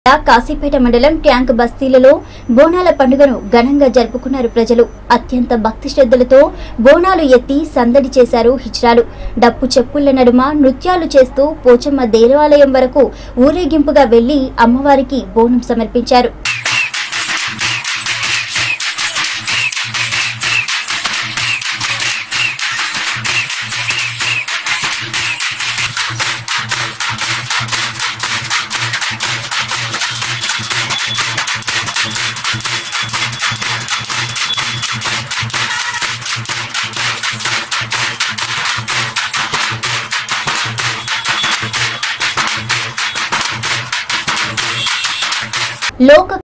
కాశీపేట మండలం ట్యాంక్ బస్తీలలో బోనాల పండుగను ఘనంగా జరుపుకున్నారు ప్రజలు అత్యంత భక్తి శ్రద్ధలతో బోనాలు ఎత్తి సందడి చేశారు హిజ్రాలు డప్పు చెప్పుల నడుమ నృత్యాలు చేస్తూ పోచమ్మ దేవాలయం వరకు ఊరేగింపుగా వెళ్లి అమ్మవారికి బోనం సమర్పించారు లోక